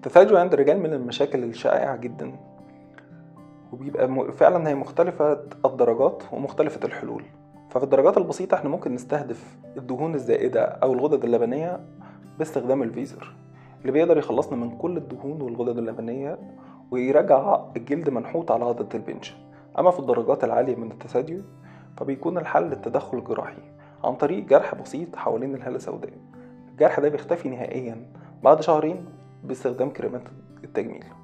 التثلج عند الرجال من المشاكل الشائعة جدا وبيبقى م- فعلا هي مختلفة الدرجات ومختلفة الحلول ففي الدرجات البسيطة احنا ممكن نستهدف الدهون الزائدة أو الغدد اللبنية باستخدام الفيزر اللي بيقدر يخلصنا من كل الدهون والغدد اللبنية ويرجع الجلد منحوت على عضلة البنش أما في الدرجات العالية من التثدي فبيكون الحل التدخل الجراحي عن طريق جرح بسيط حوالين الهالة السوداء الجرح ده بيختفي نهائيا بعد شهرين باستخدام كريمات التجميل